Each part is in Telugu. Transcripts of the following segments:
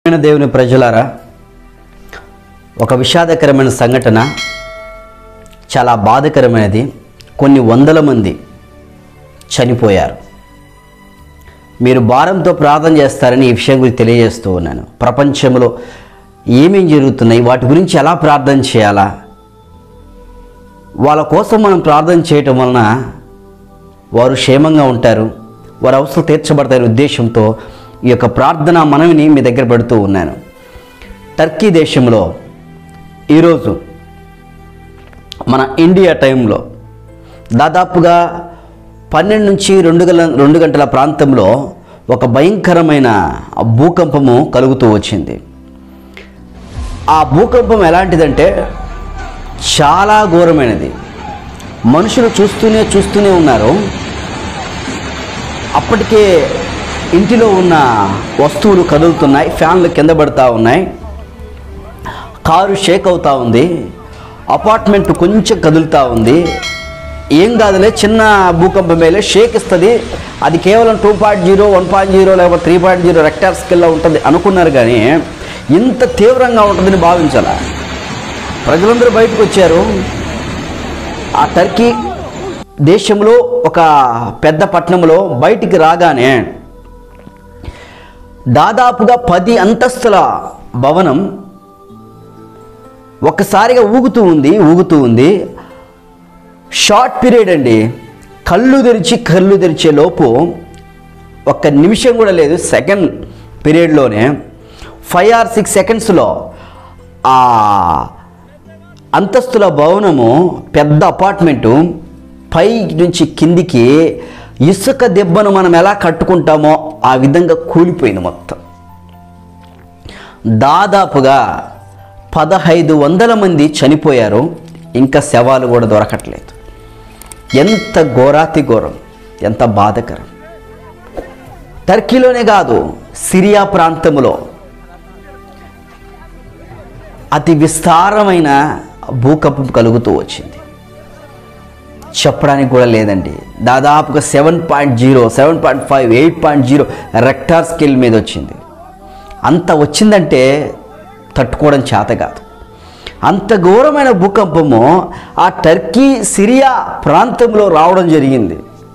ప్రియమైన దేవుని ప్రజలారా ఒక విషాదకరమైన సంఘటన చాలా బాధకరమైనది కొన్ని వందల మంది చనిపోయారు మీరు భారంతో ప్రార్థన చేస్తారని ఈ విషయం గురించి తెలియజేస్తూ ఉన్నాను ప్రపంచంలో ఏమేం జరుగుతున్నాయి వాటి గురించి ఎలా ప్రార్థన చేయాలా వాళ్ళ కోసం మనం ప్రార్థన చేయటం వలన వారు క్షేమంగా ఉంటారు వారి అవసరం తీర్చబడతాయనే ఉద్దేశంతో ఈ యొక్క ప్రార్థన మనవిని మీ దగ్గర పెడుతూ ఉన్నాను టర్కీ దేశంలో ఈరోజు మన ఇండియా టైంలో దాదాపుగా పన్నెండు నుంచి రెండు గల రెండు గంటల ప్రాంతంలో ఒక భయంకరమైన భూకంపము కలుగుతూ వచ్చింది ఆ భూకంపం ఎలాంటిదంటే చాలా ఘోరమైనది మనుషులు చూస్తూనే చూస్తూనే ఉన్నారు అప్పటికే ఇంటిలో ఉన్న వస్తువులు కదులుతున్నాయి ఫ్యాన్లు కింద పడుతూ ఉన్నాయి కారు షేక్ అవుతూ ఉంది అపార్ట్మెంట్ కొంచెం కదులుతూ ఉంది ఏం కాదులే చిన్న భూకంపం మేలే షేక్ ఇస్తుంది అది కేవలం two point zero one point zero లేకపోతే త్రీ పాయింట్ జీరో రెక్టార్ స్కేల్లో ఉంటుంది అనుకున్నారు కానీ ఇంత తీవ్రంగా ఉంటుందని భావించాల ప్రజలందరూ బయటకు వచ్చారు ఆ టర్కీ దేశంలో ఒక పెద్ద పట్టణంలో బయటికి రాగానే దాదాపుగా పది అంతస్తుల భవనం ఒక్కసారిగా ఊగుతూ ఉంది ఊగుతూ ఉంది షార్ట్ పీరియడ్ అండి కళ్ళు తెరిచి కళ్ళు తెరిచే లోపు ఒక్క నిమిషం కూడా లేదు సెకండ్ పీరియడ్లోనే ఫైవ్ ఆర్ సిక్స్ సెకండ్స్లో ఆ అంతస్తుల భవనము పెద్ద అపార్ట్మెంటు పై నుంచి కిందికి ఇసుక దెబ్బను మనం ఎలా కట్టుకుంటామో ఆ విధంగా కూలిపోయింది మొత్తం దాదాపుగా పదహైదు వందల మంది చనిపోయారు ఇంకా శవాలు కూడా దొరకట్లేదు ఎంత ఘోరాతి ఘోరం ఎంత బాధకరం టర్కీలోనే కాదు సిరియా ప్రాంతంలో అతి విస్తారమైన భూకంపం కలుగుతూ వచ్చింది చెప్పడానికి కూడా లేదండి దాదాపుగా seven point zero seven point five eight point zero Richter scale మీద వచ్చింది అంత వచ్చిందంటే తట్టుకోవడం చేత కాదు అంత ఘోరమైన భూకంపము ఆ టర్కీ సిరియా ప్రాంతంలో రావడం జరిగింది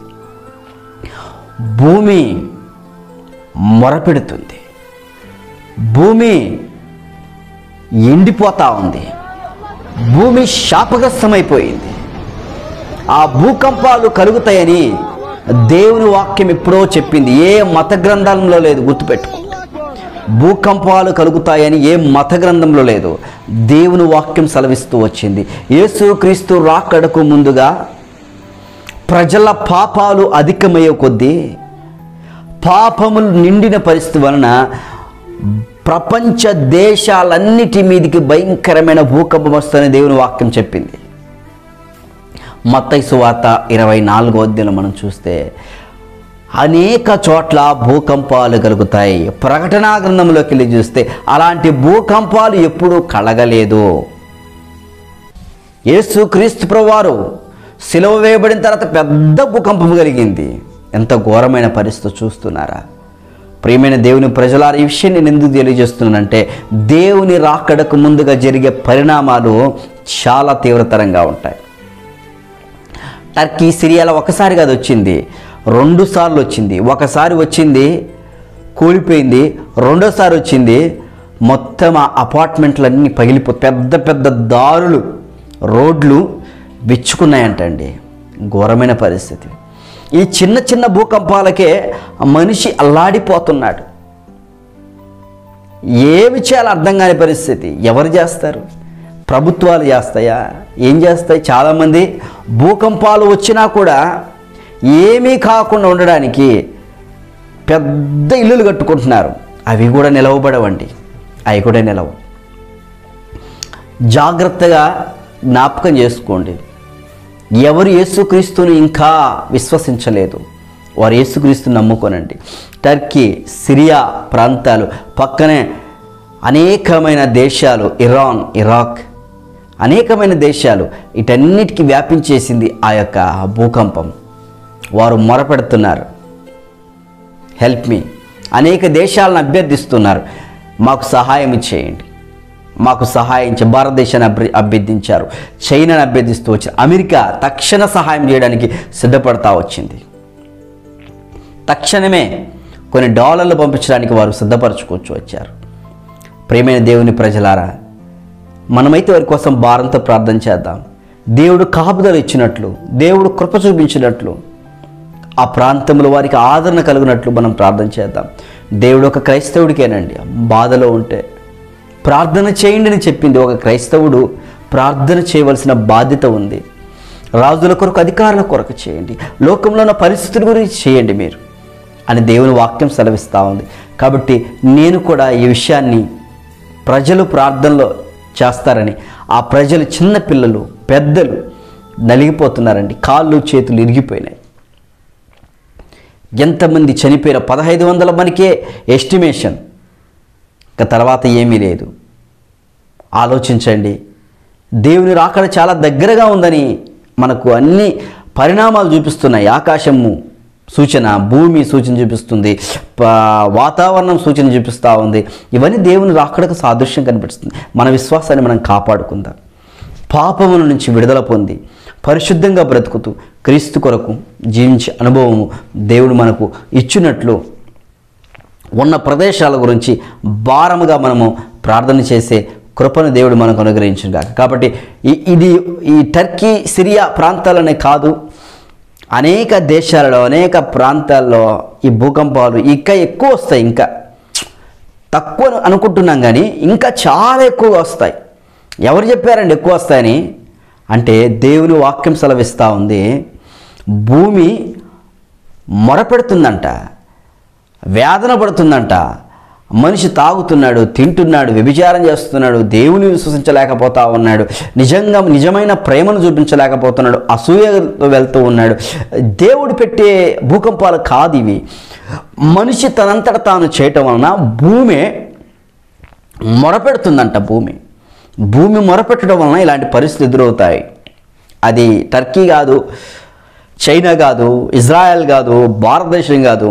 భూమి మొరపెడుతుంది భూమి ఎండిపోతా ఉంది భూమి శాపగ్రస్తమైపోయింది ఆ భూకంపాలు కలుగుతాయని దేవుని వాక్యం ఎప్పుడో చెప్పింది ఏ మత గ్రంథంలో లేదు గుర్తుపెట్టుకో భూకంపాలు కలుగుతాయని ఏ మత గ్రంథంలో లేదు దేవుని వాక్యం సెలవిస్తూ వచ్చింది యేసుక్రీస్తు రాకడకు ముందుగా ప్రజల పాపాలు అధికమయ్యే కొద్దీ పాపములు నిండిన పరిస్థితి వలన ప్రపంచ దేశాలన్నిటి మీదికి భయంకరమైన భూకంపం వస్తుందని దేవుని వాక్యం చెప్పింది మత్తయి సువార్త ఇరవై నాలుగో అధ్యాయంలో మనం చూస్తే అనేక చోట్ల భూకంపాలు కలుగుతాయి ప్రకటనా గ్రంథంలోకి వెళ్ళి చూస్తే అలాంటి భూకంపాలు ఎప్పుడూ కలగలేదు యేసు క్రీస్తు ప్రభువారు సిలువ వేయబడిన తర్వాత పెద్ద భూకంపం కలిగింది ఎంత ఘోరమైన పరిస్థితి చూస్తున్నారా ప్రియమైన దేవుని ప్రజలారా ఈ విషయం నేను ఎందుకు తెలియజేస్తున్నానంటే దేవుని రాకడకు ముందుగా జరిగే పరిణామాలు చాలా తీవ్రతరంగా ఉంటాయి టర్కీ సిరియాలో ఒకసారి కాదు వచ్చింది రెండు సార్లు వచ్చింది ఒకసారి వచ్చింది కూలిపోయింది రెండోసారి వచ్చింది మొత్తం ఆ అపార్ట్మెంట్లన్నీ పగిలిపో పెద్ద పెద్ద దారులు రోడ్లు విచ్చుకున్నాయంటండి ఘోరమైన పరిస్థితి ఈ చిన్న చిన్న భూకంపాలకే మనిషి అల్లాడిపోతున్నాడు ఏమి చేయాలో అర్థం కాని పరిస్థితి ఎవరు చేస్తారు ప్రభుత్వాలు చేస్తాయా ఏం చేస్తాయి చాలామంది భూకంపాలు వచ్చినా కూడా ఏమీ కాకుండా ఉండడానికి పెద్ద ఇల్లులు కట్టుకుంటున్నారు అవి కూడా నిలవబడవండి అవి కూడా నిలవు జాగ్రత్తగా జ్ఞాపకం చేసుకోండి ఎవరు యేసుక్రీస్తుని ఇంకా విశ్వసించలేదు వారు యేసుక్రీస్తుని నమ్ముకోనండి టర్కీ సిరియా ప్రాంతాలు పక్కనే అనేకమైన దేశాలు ఇరాన్ ఇరాక్ అనేకమైన దేశాలు వీటన్నిటికీ వ్యాపించేసింది ఆ యొక్క భూకంపం వారు మొరపెడుతున్నారు హెల్ప్ మీ అనేక దేశాలను అభ్యర్థిస్తున్నారు మాకు సహాయం చేయండి మాకు సహాయించి భారతదేశాన్ని అభ్య అభ్యర్థించారు చైనాను అభ్యర్థిస్తూ వచ్చారు అమెరికా తక్షణ సహాయం చేయడానికి సిద్ధపడతా వచ్చింది తక్షణమే కొన్ని డాలర్లు పంపించడానికి వారు సిద్ధపరచుకోవచ్చు వచ్చారు ప్రేమైన దేవుని ప్రజలారా మనమైతే వారి కోసం భారంతో ప్రార్థన చేద్దాం దేవుడు కాపుదలు ఇచ్చినట్లు దేవుడు కృప చూపించినట్లు ఆ ప్రాంతంలో వారికి ఆదరణ కలిగినట్లు మనం ప్రార్థన చేద్దాం దేవుడు ఒక క్రైస్తవుడికేనండి బాధలో ఉంటే ప్రార్థన చేయండి అని చెప్పింది ఒక క్రైస్తవుడు ప్రార్థన చేయవలసిన బాధ్యత ఉంది రాజుల కొరకు అధికారుల కొరకు చేయండి లోకంలో ఉన్న పరిస్థితుల గురించి చేయండి మీరు అని దేవుని వాక్యం సెలవిస్తూ ఉంది కాబట్టి నేను కూడా ఈ విషయాన్ని ప్రజలు ప్రార్థనలో చేస్తారని ఆ ప్రజలు చిన్న పిల్లలు పెద్దలు నలిగిపోతున్నారండి కాళ్ళు చేతులు ఇరిగిపోయినాయి ఎంతమంది చనిపోయిన పదహైదు వందల మనకే ఎస్టిమేషన్ ఇక తర్వాత ఏమీ లేదు ఆలోచించండి దేవుని రాకడ చాలా దగ్గరగా ఉందని మనకు అన్ని పరిణామాలు చూపిస్తున్నాయి ఆకాశము సూచన భూమి సూచన చూపిస్తుంది ప- వాతావరణం సూచన చూపిస్తూ ఉంది ఇవన్నీ దేవుని రాకడకు సాదృశ్యం కనిపిస్తుంది మన విశ్వాసాన్ని మనం కాపాడుకుందాం పాపముల నుంచి విడుదల పొంది పరిశుద్ధంగా బ్రతుకుతూ క్రీస్తు కొరకు జీవించే అనుభవము దేవుడు మనకు ఇచ్చినట్లు ఉన్న ప్రదేశాల గురించి భారముగా మనము ప్రార్థన చేసే కృపను దేవుడు మనకు అనుగ్రహించిన కాక కాబట్టి ఈ- ఇది ఈ టర్కీ సిరియా ప్రాంతాలనే కాదు అనేక దేశాలలో అనేక ప్రాంతాల్లో ఈ భూకంపాలు ఇంకా ఎక్కువ వస్తాయి ఇంకా తక్కువ అనుకుంటున్నాం కానీ ఇంకా చాలా ఎక్కువగా వస్తాయి ఎవరు చెప్పారండి ఎక్కువ వస్తాయని అంటే దేవుని వాక్యం సెలవిస్తూ ఉంది భూమి మొరపెడుతుందంట వేదన పడుతుందంట మనిషి తాగుతున్నాడు తింటున్నాడు వ్యభిచారం చేస్తున్నాడు దేవుని విశ్వసించలేకపోతా ఉన్నాడు నిజంగా నిజమైన ప్రేమను చూపించలేకపోతున్నాడు అసూయతో వెళ్తూ ఉన్నాడు దేవుడు పెట్టే భూకంపాలు కాదు ఇవి మనిషి తనంతట తాను చేయటం వలన భూమి మొరపెడుతుందంట భూమి భూమి మొరపెట్టడం వలన ఇలాంటి పరిస్థితులు ఎదురవుతాయి అది టర్కీ కాదు చైనా కాదు ఇజ్రాయెల్ కాదు భారతదేశం కాదు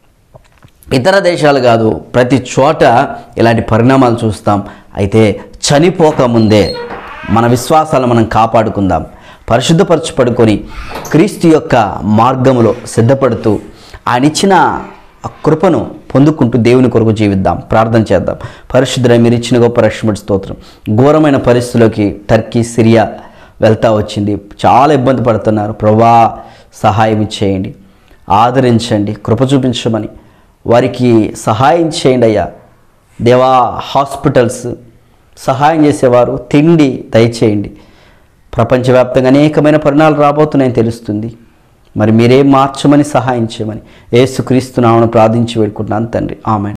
ఇతర దేశాలు కాదు ప్రతి చోట ఇలాంటి పరిణామాలు చూస్తాం అయితే చనిపోకముందే మన విశ్వాసాలను మనం కాపాడుకుందాం పరిశుద్ధపరచుపడుకొని క్రీస్తు యొక్క మార్గములో సిద్ధపడుతూ ఆయన ఇచ్చిన ఆ కృపను పొందుకుంటూ దేవుని కొరకు జీవిద్దాం ప్రార్థన చేద్దాం పరిశుద్ధుల మీరు ఇచ్చిన గొప్ప రక్షముడి స్తోత్రం ఘోరమైన పరిస్థితుల్లోకి టర్కీ సిరియా వెళ్తా వచ్చింది చాలా ఇబ్బంది పడుతున్నారు ప్రభా సహాయం చేయండి ఆదరించండి కృప చూపించమని వారికి సహాయం చేయండి అయ్యా దేవా హాస్పిటల్స్ సహాయం చేసేవారు తిండి దయచేయండి ప్రపంచవ్యాప్తంగా అనేకమైన పరిణామాలు రాబోతున్నాయని తెలుస్తుంది మరి మీరేం మార్చమని సహాయం చేయమని ఏసుక్రీస్తు నామను ప్రార్థించి వేడుకుంటున్నాను తండ్రి ఆమె